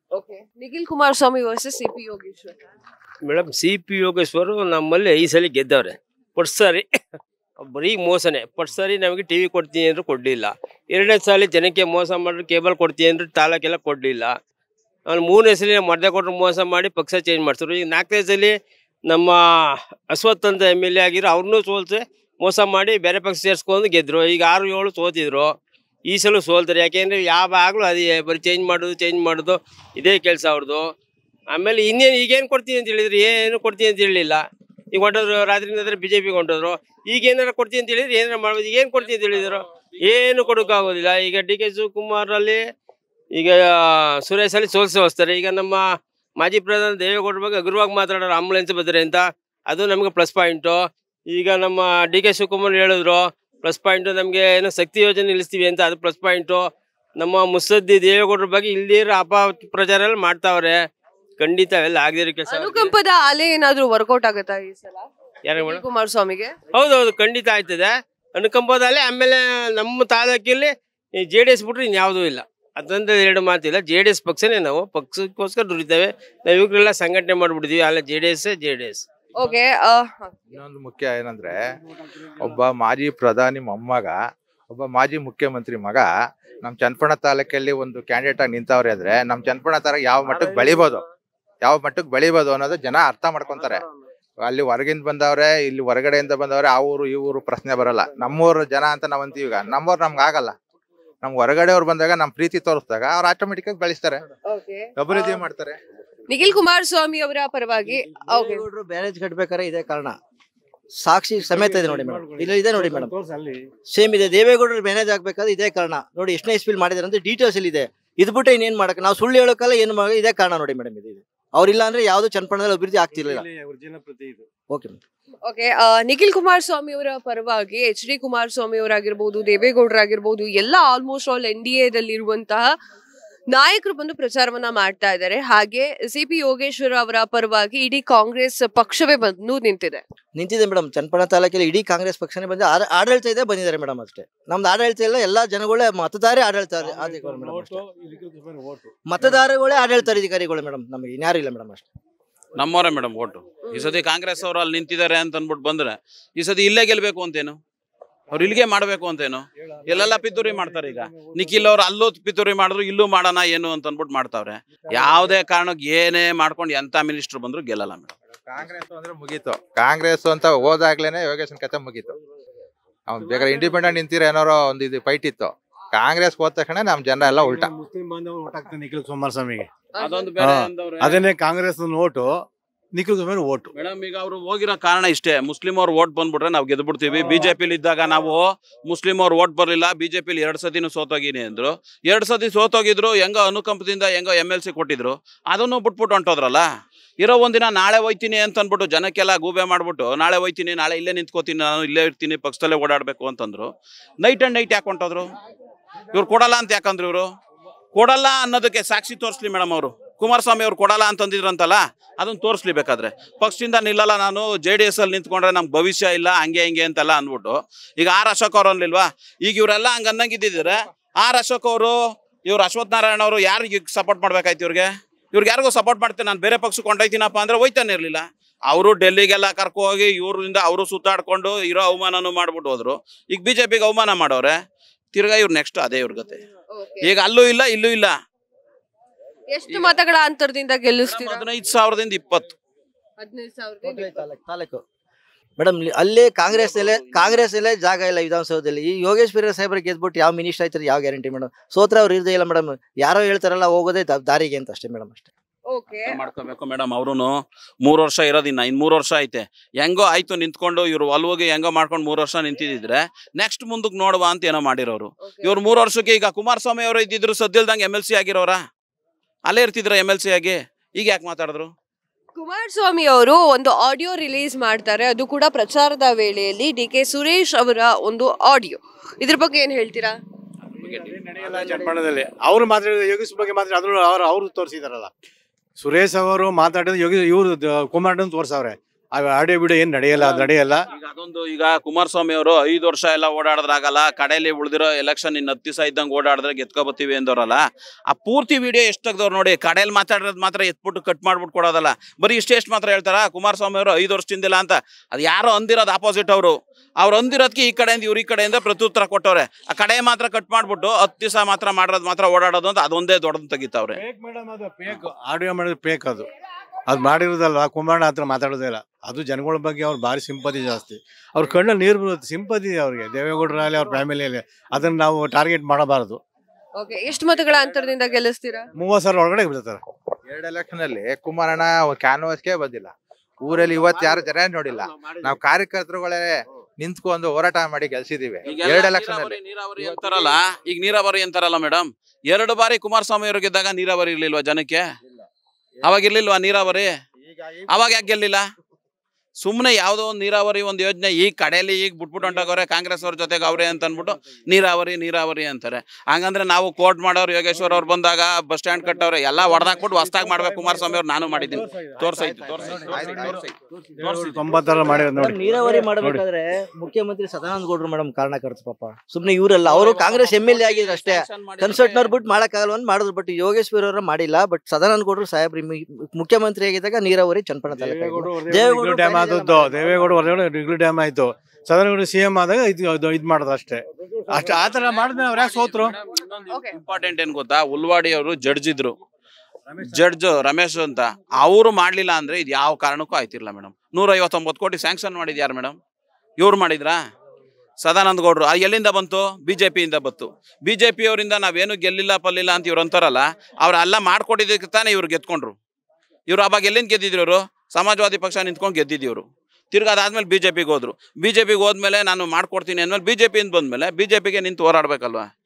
Okay Nikhil Kumaraswamy versus C P Yogeshwar madam C P Yogeshwar ನಮ್ಮಲ್ಲಿ ಐದು ಸಲ ಗೆದ್ದವ್ರೆ ಫಸ್ಟ್ ಸಾರಿ ಬರೀ ಮೋಸನೇ ಫಸ್ಟ್ ಸಾರಿ ನಮಗೆ ಟಿ ವಿ ಕೊಡ್ತೀನಿ ಅಂದ್ರು ಕೊಡಲಿಲ್ಲ ಎರಡನೇ ಸಾಲಿ ಜನಕ್ಕೆ ಮೋಸ ಮಾಡಿದ್ರು ಕೇಬಲ್ ಕೊಡ್ತೀನಿ ಅಂದ್ರೆ ತಾಲೂಕೆಲ್ಲ ಕೊಡಲಿಲ್ಲ ಆಮೇಲೆ ಮೂರನೇ ಸಲ ಮಧ್ಯ ಕೊಟ್ಟರು ಮೋಸ ಮಾಡಿ ಪಕ್ಷ ಚೇಂಜ್ ಮಾಡ್ತಾರೆ ಈಗ ನಾಲ್ಕನೇ ಸಲ ನಮ್ಮ ಅಶ್ವಥ್ ಅಂತ ಎಮ್ ಎಲ್ ಎ ಆಗಿರೋ ಅವ್ರನ್ನೂ ಸೋಲ್ಸೆ ಮೋಸ ಮಾಡಿ ಬೇರೆ ಪಕ್ಷ ಸೇರಿಸ್ಕೊಂಡು ಗೆದ್ರು ಈಗ ಆರು ಏಳು ಸೋತಿದ್ರು ಈ ಸಲ ಸೋಲ್ತಾರೆ ಯಾಕೆಂದ್ರೆ ಯಾವಾಗಲೂ ಅದೇ ಬರೀ ಚೇಂಜ್ ಮಾಡೋದು ಚೇಂಜ್ ಮಾಡೋದು ಇದೇ ಕೆಲಸ ಅವ್ರದ್ದು ಆಮೇಲೆ ಇನ್ನೇನು ಈಗೇನು ಕೊಡ್ತೀನಿ ಅಂತ ಹೇಳಿದ್ರು ಏನು ಕೊಡ್ತೀನಿ ಅಂತ ಹೇಳಲಿಲ್ಲ ಈಗ ಹೊಂಟೋದ್ರು ರಾತ್ರಿಯಿಂದ ಬಿ ಜೆ ಪಿಗೆ ಹೊಂಟೋದ್ರು ಈಗ ಏನಾರ ಕೊಡ್ತೀನಿ ಅಂತ ಹೇಳಿದ್ರೆ ಏನಾರ ಮಾಡ್ಬೋದು ಈಗ ಏನು ಕೊಡ್ತೀನಿ ಅಂತ ಹೇಳಿದ್ರು ಏನು ಕೊಡೋಕ್ಕಾಗೋದಿಲ್ಲ ಈಗ ಡಿ ಕೆ ಶಿವಕುಮಾರ್ ಅಲ್ಲಿ ಈಗ ಸುರೇಶ್ ಅಲ್ಲಿ ಸೋಲ್ಸಿ ಹೋಸ್ತಾರೆ ಈಗ ನಮ್ಮ ಮಾಜಿ ಪ್ರಧಾನಿ ದೇವೇಗೌಡರ ಬಗ್ಗೆ ಹಗುರವಾಗಿ ಮಾತಾಡೋರು ಆಂಬುಲೆನ್ಸ್ ಬಂದರೆ ಅಂತ ಅದು ನಮಗೆ ಪ್ಲಸ್ ಪಾಯಿಂಟು ಈಗ ನಮ್ಮ ಡಿ ಕೆ ಶಿವಕುಮಾರ್ ಹೇಳಿದ್ರು ಪ್ಲಸ್ ಪಾಯಿಂಟು ನಮಗೆ ಏನೋ ಶಕ್ತಿ ಯೋಜನೆ ನಿಲ್ಲಿಸ್ತೀವಿ ಅಂತ ಅದು ಪ್ಲಸ್ ಪಾಯಿಂಟು ನಮ್ಮ ಮುತ್ಸದ್ದಿ ದೇವೇಗೌಡರ ಬಗ್ಗೆ ಇಲ್ದಿರೋ ಅಪಪ್ರಚಾರ ಎಲ್ಲ ಮಾಡ್ತಾವ್ರೆ ಖಂಡಿತ ಅವೆಲ್ಲ ಆಗದಿರೋ ಕೆಲಸ ಅನುಕಂಪದ ಅಲೆ ಏನಾದ್ರೂ ವರ್ಕೌಟ್ ಆಗುತ್ತಾ ಈ ಸಲ ಯಾರು ನಿಖಿಲ್ ಕುಮಾರಸ್ವಾಮಿಗೆ ಹೌದೌದು ಖಂಡಿತ ಆಯ್ತದೆ ಅನುಕಂಪದಲ್ಲಿ ಆಮೇಲೆ ನಮ್ಮ ತಾಲೂಕಲ್ಲಿ ಜೆ ಡಿ ಎಸ್ ಬಿಟ್ರೆ ಇನ್ಯಾವುದೂ ಇಲ್ಲ ಅದಂತ ಎರಡು ಮಾತಿಲ್ಲ ಜೆ ಡಿ ಎಸ್ ಪಕ್ಷನೇ ನಾವು ಪಕ್ಷಕ್ಕೋಸ್ಕರ ದುಡಿತೇವೆ ನಾವು ಇವ್ರಿಗೆಲ್ಲ ಸಂಘಟನೆ ಮಾಡ್ಬಿಡ್ತೀವಿ ಅಲ್ಲ J D S J D S okay ಇನ್ನೊಂದು ಮುಖ್ಯ ಏನಂದ್ರೆ ಒಬ್ಬ ಮಾಜಿ ಪ್ರಧಾನಿ ಮೊಮ್ಮಗ ಒಬ್ಬ ಮಾಜಿ ಮುಖ್ಯಮಂತ್ರಿ ಮಗ ನಮ್ ಚನ್ನಪಣ್ಣ ತಾಲೂಕಲ್ಲಿ ಒಂದು ಕ್ಯಾಂಡಿಡೇಟ್ ಆಗಿ ನಿಂತವ್ರೆ ಅಂದ್ರೆ ನಮ್ ಚನ್ನಪಣ್ಣ ತಾಲೂಕು ಯಾವ ಮಟ್ಟಕ್ಕೆ ಬೆಳಿಬೋದು ಯಾವ ಮಟ್ಟಕ್ಕೆ ಬೆಳಿಬೋದು ಅನ್ನೋದು ಜನ ಅರ್ಥ ಮಾಡ್ಕೊಂತಾರೆ ಅಲ್ಲಿ ಹೊರಗಿಂದ ಬಂದವ್ರೆ ಇಲ್ಲಿ ಹೊರಗಡೆಯಿಂದ ಬಂದವ್ರೆ ಆ ಊರು ಈ ಊರು ಪ್ರಶ್ನೆ ಬರಲ್ಲ ನಮ್ಮೂರು ಜನ ಅಂತ ನಾವ್ ಅಂತೀವಿ ಈಗ ನಮ್ಮೂರು ನಮ್ಗೆ ಆಗಲ್ಲ ನಮ್ ಹೊರಗಡೆಯವ್ರು ಬಂದಾಗ ನಮ್ ಪ್ರೀತಿ ತೋರಿಸಿದಾಗ ಅವ್ರು ಆಟೋಮೆಟಿಕ್ ಆಗಿ ಬೆಳೆಸ್ತಾರೆ ಓಕೆ ಅಭಿವೃದ್ಧಿ ಮಾಡ್ತಾರೆ ನಿಖಿಲ್ ಕುಮಾರಸ್ವಾಮಿ ಅವರ ಪರವಾಗಿ ಓಕೆ ದೇವೇಗೌಡರು ಬ್ಯಾರೇಜ್ ಕಟ್ಬೇಕಾದ್ರೆ ಇದೇ ಕಾರಣ ಸಾಕ್ಷಿ ಸಮೇತ ಇದೆ ನೋಡಿ ಮೇಡಮ್ ಇಲ್ಲ ಇದೆ ನೋಡಿ ಮೇಡಮ್ ಸೇಮ್ ಇದೆ ದೇವೇಗೌಡರು ಮ್ಯಾನೇಜ್ ಆಗ್ಬೇಕಾದ್ರೆ ಇದೇ ಕಾರಣ ನೋಡಿ ಎಷ್ಟನೇ ಇಸ್ಪಿಲ್ ಮಾಡಿದಾರೆ ಅಂತ ಡೀಟೇಲ್ಸ್ ಇಲ್ಲಿ ಇದೆ ಇದು ಬಿಟ್ಟು ಇನ್ನೇನ್ ಮಾಡಕ್ಕೆ ನಾವು ಸುಳ್ಳು ಹೇಳೋಕಲ್ಲ ಏನು ಮಾಡ ಇದೇ ಕಾರಣ ನೋಡಿ ಮೇಡಮ್ ಇದು ಇದು. ಅವ್ರಿಲ್ಲ ಅಂದ್ರೆ ಯಾವ್ದು ಚನ್ನಪಣ್ಣದಲ್ಲಿ ಅಭಿವೃದ್ಧಿ ಆಗ್ತಿರ್ಲಿಲ್ಲ ಓಕೆ ಓಕೆ ನಿಖಿಲ್ ಕುಮಾರಸ್ವಾಮಿ ಅವರ ಪರವಾಗಿ ಎಚ್ ಡಿ ಕುಮಾರಸ್ವಾಮಿ ಅವರಾಗಿರ್ಬೋದು ದೇವೇಗೌಡರಾಗಿರ್ಬೋದು ಎಲ್ಲ ಆಲ್ಮೋಸ್ಟ್ ಆಲ್ ಎನ್ ಡಿ ಎದಲ್ಲಿರುವಂತಹ ನಾಯಕರು ಬಂದು ಪ್ರಚಾರವನ್ನ ಮಾಡ್ತಾ ಇದ್ದಾರೆ ಹಾಗೆ ಸಿ ಪಿ ಯೋಗೇಶ್ವರ ಅವರ ಪರವಾಗಿ ಇಡೀ ಕಾಂಗ್ರೆಸ್ ಪಕ್ಷವೇ ಬಂದು ನಿಂತಿದೆ ನಿಂತಿದೆ ಮೇಡಮ್ ಚನ್ನಪಣ್ಣ ತಾಲೂಕಲ್ಲಿ ಇಡೀ ಕಾಂಗ್ರೆಸ್ ಪಕ್ಷನೇ ಬಂದು ಆಡ- ಆಡಳಿತ ಇದೆ ಬಂದಿದ್ದಾರೆ ಮೇಡಮ್ ಅಷ್ಟೇ ನಮ್ದು ಆಡಳಿತ ಇಲ್ಲ ಎಲ್ಲಾ ಜನಗಳೇ ಮತದಾರೇ ಆಡಳಿತ ಅಧಿಕಾರಿ ಮೇಡಮ್ ಅಷ್ಟೇ ಮತದಾರಗಳೇ ಆಡಳಿತಾಧಿಕಾರಿಗಳು ಮೇಡಮ್ ನಮಗೆ ಇನ್ಯಾರು ಇಲ್ಲ ಮೇಡಮ್ ಅಷ್ಟೇ ನಮ್ಮವರೇ ಮೇಡಮ್ ಓಟು ಈ ಸತಿ ಕಾಂಗ್ರೆಸ್ ಅವರು ಅಲ್ಲಿ ನಿಂತಿದ್ದಾರೆ ಅಂತ ಅಂದ್ಬಿಟ್ಟು ಬಂದ್ರೆ ಈ ಸತಿ ಇಲ್ಲೇ ಗೆಲ್ಬೇಕು ಅಂತೇನು ಅವ್ರು ಇಲ್ಲಿಗೆ ಮಾಡ್ಬೇಕು ಅಂತೇನು ಎಲ್ಲೆಲ್ಲ ಪಿತೂರಿ ಮಾಡ್ತಾರೆ ಈಗ ನಿಖಿಲ್ ಅವ್ರು ಅಲ್ಲೂ ಪಿತೂರಿ ಮಾಡಿದ್ರು ಇಲ್ಲೂ ಮಾಡೋಣ ಏನು ಅಂತ ಅಂದ್ಬಿಟ್ಟು ಮಾಡ್ತಾವ್ರೆ ಯಾವುದೇ ಕಾರಣಕ್ಕೆ ಏನೇ ಮಾಡ್ಕೊಂಡು ಎಂತ ಮಿನಿಸ್ಟರ್ ಬಂದ್ರು ಗೆಲ್ಲಲ್ಲ ಮೇಡಮ್ ಕಾಂಗ್ರೆಸ್ ಅಂದ್ರೆ ಮುಗೀತು ಕಾಂಗ್ರೆಸ್ ಅಂತ ಹೋದಾಗ್ಲೇನೆ ಯೋಗೇಶನ್ ಕತೆ ಮುಗೀತು ಅವ್ನು ಬೇಕಾದ್ರೆ ಇಂಡಿಪೆಂಡೆಂಟ್ ನಿಂತಿರ ಏನಾರೋ ಒಂದು ಇದು ಫೈಟ್ ಇತ್ತು ಕಾಂಗ್ರೆಸ್ ಹೋದ ತಕ್ಷಣ ನಮ್ ಜನ ಎಲ್ಲ ಉಲ್ಟಾ ಮುಸ್ಲಿಂ ಬಾಂಧವರು ಓಟ್ ಹಾಕ್ತಾರೆ ನಿಖಿಲ್ ಕುಮಾರಸ್ವಾಮಿಗೆ ಅದೊಂದು ಬೇರೆ ಹಾ. ಅಂದವ್ರೆ. ಅದನ್ನೇ Congress vote Nikhil Kumar vote madam ಈಗ ಅವರು ಹೋಗಿರೋ ಕಾರಣ ಇಷ್ಟೇ ಮುಸ್ಲಿಂ ಅವ್ರು ಓಟ್ ಬಂದ್ಬಿಟ್ರೆ ನಾವು ಗೆದ್ಬಿಡ್ತೀವಿ ಬಿಜೆಪಿಲಿ ಇದ್ದಾಗ ನಾವು ಮುಸ್ಲಿಂ ಅವ್ರು ಓಟ್ ಬರಲಿಲ್ಲ ಬಿಜೆಪಿಲಿ ಎರಡ್ ಸತಿನೂ ಸೋತೋಗಿನಿ ಅಂದ್ರು ಎರಡ್ ಸತಿ ಸೋತೋಗಿದ್ರು ಹೆಂಗೋ ಅನುಕಂಪದಿಂದ ಹೆಂಗೋ ಎಮ್ ಎಲ್ ಸಿ ಕೊಟ್ಟಿದ್ರು ಅದನ್ನು ಬಿಟ್ಬಿಟ್ಟು ಹೊಂಟೋದ್ರಲ್ಲ ಇರೋ ಒಂದಿನ ನಾಳೆ ಹೋಯ್ತೀನಿ ಅಂತ ಅಂದ್ಬಿಟ್ಟು ಜನಕ್ಕೆಲ್ಲ ಗೂಬೆ ಮಾಡ್ಬಿಟ್ಟು ನಾಳೆ ಹೋಯ್ತೀನಿ ನಾಳೆ ಇಲ್ಲೇ ನಿಂತ್ಕೋತೀನಿ ನಾನು ಇಲ್ಲೇ ಇರ್ತೀನಿ ಪಕ್ಷದಲ್ಲೇ ಓಡಾಡ್ಬೇಕು ಅಂತಂದ್ರು ನೈಟ್ ಅಂಡ್ ನೈಟ್ ಯಾಕೆ ಹೊಂಟೋದ್ರು ಇವ್ರು ಕೊಡಲ್ಲ ಅಂತ ಯಾಕಂದ್ರು ಇವರು ಕೊಡಲ್ಲ ಅನ್ನೋದಕ್ಕೆ ಸಾಕ್ಷಿ ತೋರಿಸ್ಲಿ ಮೇಡಮ್ ಅವರು ಕುಮಾರಸ್ವಾಮಿ ಅವ್ರು ಕೊಡಲ್ಲ ಅಂತಂದಿದ್ರಂತಲ್ಲ ಅದನ್ನ ತೋರಿಸ್ಲಿ ಬೇಕಾದ್ರೆ ಪಕ್ಷದಿಂದ ನಿಲ್ಲಲ್ಲ ನಾನು ಜೆ ಡಿ ಎಸ್ ಅಲ್ಲಿ ನಿಂತ್ಕೊಂಡ್ರೆ ನಮ್ಗೆ ಭವಿಷ್ಯ ಇಲ್ಲ ಹಂಗೆ ಹಿಂಗೆ ಅಂತೆಲ್ಲ ಅಂದ್ಬಿಟ್ಟು ಈಗ ಆರ್ ಅಶೋಕ್ ಅವ್ರು ಅನ್ಲಿಲ್ವಾ ಈಗ ಇವರೆಲ್ಲ ಹಂಗ ಅನ್ನಂಗಿದ್ದಿದ್ರೆ ಆರ್ ಅಶೋಕ್ ಅವರು ಇವ್ರು ಅಶ್ವಥ್ ನಾರಾಯಣ ಅವರು ಯಾರಿಗೆ ಸಪೋರ್ಟ್ ಮಾಡ್ಬೇಕಾಯ್ತು ಇವ್ರಿಗೆ ಇವ್ರಿಗೆ ಯಾರಿಗೂ ಸಪೋರ್ಟ್ ಮಾಡ್ತೇನೆ ನಾನು ಬೇರೆ ಪಕ್ಷಕ್ಕೆ ಕೊಂಡೊಯ್ತೀನಪ್ಪ ಅಂದ್ರೆ ಹೋಯ್ತಾನೆ ಇರಲಿಲ್ಲ ಅವರು ಡೆಲ್ಲಿಗೆಲ್ಲ ಕರ್ಕೊ ಹೋಗಿ ಇವ್ರಿಂದ ಅವರು ಸುತ್ತಾಡ್ಕೊಂಡು ಇರೋ ಅವಮಾನನೂ ಮಾಡ್ಬಿಟ್ಟು ಹೋದ್ರು ಈಗ ಬಿಜೆಪಿಗೆ ಅವಮಾನ ಮಾಡೋರೆ ತಿರ್ಗಾ ಇವ್ರು ನೆಕ್ಸ್ಟ್ ಅದೇ ಇವ್ರ ಗತೆ ಈಗ ಅಲ್ಲೂ ಇಲ್ಲ ಇಲ್ಲೂ ಇಲ್ಲ ಎಷ್ಟು ಮತಗಳ ಅಂತರದಿಂದ ಗೆಲ್ಲಿಸ್ತೀರಾ ಹದಿನೈದು ಸಾವಿರದಿಂದ ಇಪ್ಪತ್ತು ಹದಿನೈದು ಸಾವಿರದ ತಾಲೂಕು ತಾಲೂಕು ಮೇಡಮ್ ಅಲ್ಲಿ ಕಾಂಗ್ರೆಸ್ ಅಲ್ಲೇ ಕಾಂಗ್ರೆಸ್ ಅಲ್ಲೇ ಜಾಗ ಇಲ್ಲ ವಿಧಾನಸೌಧದಲ್ಲಿ ಈ ಯೋಗೇಶ್ವರ ಸಾಹೇಬ್ರಿಗೆ ಗೆದ್ಬಿಟ್ಟು ಯಾವ ಮಿನಿಸ್ಟರ್ ಆಯ್ತಾರೆ ಯಾವ ಗ್ಯಾರಂಟಿ ಮೇಡಮ್ ಸೋತ್ರ ಅವ್ರು ಇರದೇ ಇಲ್ಲ ಮೇಡಮ್ ಯಾರೋ ಹೇಳ್ತಾರಲ್ಲ ಹೋಗೋದೇ ದಾ- ದಾರಿಗೆ ಅಂತ ಅಷ್ಟೇ ಮೇಡಮ್ ಅಷ್ಟೇ ಓಕೆ ಮಾಡ್ಕೋಬೇಕು ಮೇಡಮ್ ಅವ್ರು ಮೂರು ವರ್ಷ ಇರೋದಿನ್ನ ಇನ್ ಮೂರು ವರ್ಷ ಐತೆ ಹೆಂಗೋ ಆಯ್ತು ನಿಂತ್ಕೊಂಡು ಇವ್ರು ಒಲ್ವೋಗಿ ಹೆಂಗೋ ಮಾಡ್ಕೊಂಡು ಮೂರು ವರ್ಷ ನಿಂತಿದ್ರೆ ನೆಕ್ಸ್ಟ್ ಮುಂದಕ್ಕೆ ನೋಡುವ ಅಂತ ಏನೋ ಮಾಡಿರೋರು ಇವ್ರು ಮೂರು ವರ್ಷಕ್ಕೆ ಈಗ ಕುಮಾರಸ್ವಾಮಿ ಅವರು ಇದ್ದಿದ್ರು ಸದ್ದಿಲ್ದಂಗೆ ಎಮ್ ಎಲ್ ಸಿ ಆಗಿರೋರ ಅಲ್ಲೇ ಇರ್ತಿದ್ರ ಎಮ್ ಎಲ್ ಸಿ ಆಗಿ ಈಗ ಯಾಕೆ ಮಾತಾಡಿದ್ರು ಕುಮಾರಸ್ವಾಮಿ ಅವರು ಒಂದು ಆಡಿಯೋ ರಿಲೀಸ್ ಮಾಡ್ತಾರೆ ಅದು ಕೂಡ ಪ್ರಚಾರದ ವೇಳೆಯಲ್ಲಿ ಡಿ ಕೆ ಸುರೇಶ್ ಅವರ ಒಂದು ಆಡಿಯೋ ಇದ್ರ ಬಗ್ಗೆ ಏನ್ ಹೇಳ್ತೀರಾ ನಡೆಯಲ್ಲ ಚನ್ನಪಣ್ಣದಲ್ಲಿ ಅವ್ರು ಮಾತಾಡಿದ ಯೋಗೇಶ್ ಬಗ್ಗೆ ಮಾತ್ರ ಅದನ್ನು ಅವ್ರು ಅವ್ರು ತೋರಿಸಿದಾರಲ್ಲ ಸುರೇಶ್ ಅವರು ಮಾತಾಡಿದ ಯೋಗಿ ಇವರು ಕುಮಾರಣ್ಣನ ತೋರ್ಸವ್ರೆ ಆಡಿಯೋ ವಿಡಿಯೋ ಏನ್ ನಡೆಯಲ್ಲ ಅದು ನಡೆಯಲ್ಲ ಈಗ ಅದೊಂದು ಈಗ ಕುಮಾರಸ್ವಾಮಿ ಅವರು ಐದು ವರ್ಷ ಎಲ್ಲ ಓಡಾಡಿದ್ರಾಗಲ್ಲ ಕಡೆಯಲ್ಲಿ ಉಳಿದಿರೋ ಎಲೆಕ್ಷನ್ ಇನ್ನು ಹತ್ತು ದಿವಸ ಇದ್ದಂಗೆ ಓಡಾಡಿದ್ರೆ ಗೆದ್ಕೊ ಬತ್ತೀವಿ ಅಂದವ್ರಲ್ಲ ಆ ಪೂರ್ತಿ ವಿಡಿಯೋ ಎಷ್ಟು ತೆಗ್ದವ್ರು ನೋಡಿ ಕಡೆಯಲ್ಲಿ ಮಾತಾಡಿರೋದು ಮಾತ್ರ ಎತ್ಬಿಟ್ಟು ಕಟ್ ಮಾಡ್ಬಿಟ್ಟು ಕೊಡೋದಲ್ಲ ಬರೀ ಇಷ್ಟೇ ಎಷ್ಟು ಮಾತ್ರ ಹೇಳ್ತಾರ ಕುಮಾರಸ್ವಾಮಿ ಅವರು ಐದು ವರ್ಷದಿಂದಿಲ್ಲ ಅಂತ ಅದು ಯಾರೋ ಅಂದಿರೋದು ಆಪೋಸಿಟ್ ಅವರು ಅವ್ರು ಅಂದಿರೋದಕ್ಕೆ ಈ ಕಡೆಯಿಂದ ಇವ್ರ ಈ ಕಡೆಯಿಂದ ಪ್ರತ್ಯುತ್ತರ ಕೊಟ್ಟವ್ರೆ ಆ ಕಡೆ ಮಾತ್ರ ಕಟ್ ಮಾಡ್ಬಿಟ್ಟು ಹತ್ತು ದಿವಸ ಮಾತ್ರ ಮಾಡೋದು ಮಾತ್ರ ಓಡಾಡೋದು ಅಂತ ಅದೊಂದೇ ದೊಡ್ಡದು ತೆಗಿತಾವ್ರೆ ಫೇಕ್ ಮೇಡಮ್ ಅದು ಫೇಕ್ ಆಡಿಯೋ ಮಾಡೋದು ಫೇಕ್ ಅದು ಅದು ಮಾಡಿರೋದಲ್ವಾ ಕುಮಾರಣ್ಣ ಹತ್ರ ಮಾತಾಡೋದೇ ಇಲ್ಲ ಅದು ಜನಗಳ ಬಗ್ಗೆ ಅವ್ರು ಭಾರಿ ಸಿಂಪತಿ ಜಾಸ್ತಿ ಅವ್ರ ಕಣ್ಣಲ್ಲಿ ನೀರು ಬರುತ್ತೆ ಸಿಂಪತಿ ಇದೆ ಅವ್ರಿಗೆ ದೇವೇಗೌಡರಲ್ಲಿ ಅವ್ರ ಫ್ಯಾಮಿಲಿಯಲ್ಲಿ ಅದನ್ನ ನಾವು ಟಾರ್ಗೆಟ್ ಮಾಡಬಾರದು ಓಕೆ ಎಷ್ಟು ಮತಗಳ ಅಂತರದಿಂದ ಗೆಲ್ಲಿಸ್ತೀರಾ ಮೂವತ್ತು ಸಾವಿರ ಒಳಗಡೆ ಬಿಡ್ತಾರೆ ಎರಡು ಎಲೆಕ್ಷನ್ ಅಲ್ಲಿ ಕುಮಾರಣ್ಣ ಕ್ಯಾನ್ವಾಸ್ಗೆ ಬಂದಿಲ್ಲ ಊರಲ್ಲಿ ಇವತ್ತು ಯಾರು ಜನ ನೋಡಿಲ್ಲ ನಾವು ಕಾರ್ಯಕರ್ತರುಗಳೇ ನಿಂತ್ಕೊಂಡು ಹೋರಾಟ ಮಾಡಿ ಗೆಲ್ಸಿದೀವಿ ಈಗೆಲ್ಲ ಎರಡು ಎಲೆಕ್ಷನ್ ಅಲ್ಲಿ ನೀರಾವರಿ ನೀರಾವರಿ ಅಂತಾರಲ್ಲ ಈಗ ನೀರಾವರಿ ಅಂತಾರಲ್ಲ ಮೇಡಮ್ ಎರಡು ಬಾರಿ ಕುಮಾರಸ್ವಾಮಿ ಅವರು ಗೆದ್ದಾಗ ನೀರಾವರಿ ಇರ್ಲಿಲ್ವಾ ಜನಕ್ಕೆ ಅವಾಗ ಇರ್ಲಿಲ್ವಾ ನೀರಾವರಿ ಅವಾಗ ಯಾಕೆ ಗೆಲ್ಲಿಲ್ಲ ಸುಮ್ಮನೆ ಯಾವುದೋ ಒಂದು ನೀರಾವರಿ ಒಂದು ಯೋಜನೆ ಈಗ ಕಡೆಯಲ್ಲಿ ಈಗ ಬಿಟ್ಬಿಟ್ಟು ಹೊಂಟೋಗವ್ರೆ ಕಾಂಗ್ರೆಸ್ ಅವ್ರ ಜೊತೆಗೆ ಅವ್ರೆ ಅಂತ ಅಂದ್ಬಿಟ್ಟು ನೀರಾವರಿ ನೀರಾವರಿ ಅಂತಾರೆ ಹಂಗಂದ್ರೆ ನಾವು ಕೋರ್ಟ್ ಮಾಡೋರು ಯೋಗೇಶ್ವರ್ ಅವ್ರು ಬಂದಾಗ ಬಸ್ ಸ್ಟ್ಯಾಂಡ್ ಕಟ್ಟವ್ರೆ ಎಲ್ಲ ಹೊಡೆದಾಕ್ಬಿಟ್ಟು ಹೊಸ್ದಾಗಿ ಮಾಡ್ಬೇಕು ಕುಮಾರಸ್ವಾಮಿ ಅವ್ರು ನಾನು ಮಾಡಿದ್ದೀನಿ ತೋರ್ಸೈತಿ ತೋರ್ಸೈತಿ ತೊಂಬತ್ತರ ಮಾಡಿರೋದು ನೋಡಿ ನೀರಾವರಿ ಮಾಡಬೇಕಾದ್ರೆ ಮುಖ್ಯಮಂತ್ರಿ ಸದಾನಂದ ಗೌಡ್ರು ಮೇಡಮ್ ಕಾರಣಕರ್ತರು ಪಾಪ ಸುಮ್ನೆ ಇವರೆಲ್ಲ ಅವರು ಕಾಂಗ್ರೆಸ್ ಎಂ ಎಲ್ ಎ ಆಗಿದ್ರು ಅಷ್ಟೇ ಕನ್ಸಲ್ಟ್ನವ್ರು ಬಿಟ್ಟು ಮಾಡಕ್ಕಾಗಲ್ಲ ಅಂತ ಮಾಡಿದ್ರು ಬಟ್ ಯೋಗೇಶ್ವರ್ ಅವರು ಮಾಡಿಲ್ಲ ಬಟ್ ಸದಾನಂದ ಗೌಡ್ರು ಸಾಹೇಬ್ರಿ ಮು- ಮುಖ್ಯಮಂತ್ರಿ ಆಗಿದ್ದಾಗ ನೀರಾವರಿ ಚನ್ನಪಣ್ಣ ತಾಲೂಕು ದೇವೇಗೌಡರು ಡ್ಯಾಮ್ ಆದದ್ದು ದೇವೇಗೌಡ ಹೊರಗಡೆ ಡಿಗ್ರಿ ಡ್ಯಾಮ್ ಆಯ್ತು ಸದನಗೌಡ ಸಿ ಎಂ ಆದಾಗ ಇದು ಇದು- ಇದು ಮಾಡೋದು ಅಷ್ಟೇ ಅಷ್ಟೇ ಆ ಥರ ಮಾಡಿದ್ರೆ ಅವ್ರು ಯಾಕೆ ಸೋತ್ರು Okay. ಇಂಪಾರ್ಟೆಂಟ್ ಏನ್ ಗೊತ್ತಾ ಉಲ್ವಾಡಿ ಅವರು ಜಡ್ಜ್ ಇದ್ರು ಜಡ್ಜ್ ರಮೇಶ್ ಅಂತ ಅವರು ಮಾಡ್ಲಿಲ್ಲ ಅಂದ್ರೆ ಇದು ಯಾವ ಕಾರಣಕ್ಕೂ ಆಯ್ತಿರ್ಲಿಲ್ಲ ಮೇಡಮ್ ನೂರ ಐವತ್ತೊಂಬತ್ತು ಕೋಟಿ ಸ್ಯಾಂಕ್ಷನ್ ಮಾಡಿದ್ ಯಾರು ಮೇಡಮ್ ಇವ್ರು ಮಾಡಿದ್ರಾ ಸದಾನಂದ ಗೌಡ್ರು ಆ ಎಲ್ಲಿಂದ ಬಂತು ಬಿಜೆಪಿಯಿಂದ ಬಂತು ಬಿಜೆಪಿ ಅವರಿಂದ ನಾವೇನು ಗೆಲ್ಲಿಲ್ಲ ಪಲ್ಲಿಲ್ಲ ಅಂತ ಇವ್ರು ಅಂತಾರಲ್ಲ ಅವ್ರೆಲ್ಲ ಮಾಡ್ಕೊಟ್ಟಿದ್ದಕ್ಕೆ ತಾನೇ ಇವ್ರು ಗೆದ್ಕೊಂಡ್ರು ಇವ್ರು ಅವಾಗ ಎಲ್ಲಿಂದ ಗೆದ್ದಿದ್ರು ಇವರು ಸಮಾಜವಾದಿ ಪಕ್ಷ ನಿಂತ್ಕೊಂಡು ಗೆದ್ದಿದ್ದು ತಿರ್ಗಾ ಅದಾದ್ಮೇಲೆ ಬಿಜೆಪಿಗೆ ಹೋದ್ರು ಬಿಜೆಪಿಗೆ ಹೋದ್ಮೇಲೆ ನಾನು ಮಾಡ್ಕೊಡ್ತೀನಿ ಅಂದ್ಮೇಲೆ ಬಿಜೆಪಿಯಿಂದ ಬಂದ್ಮೇಲೆ ಬಿಜೆಪಿಗೆ ನಿಂತು ಹೋರಾಡ್ಬೇಕಲ್ವಾ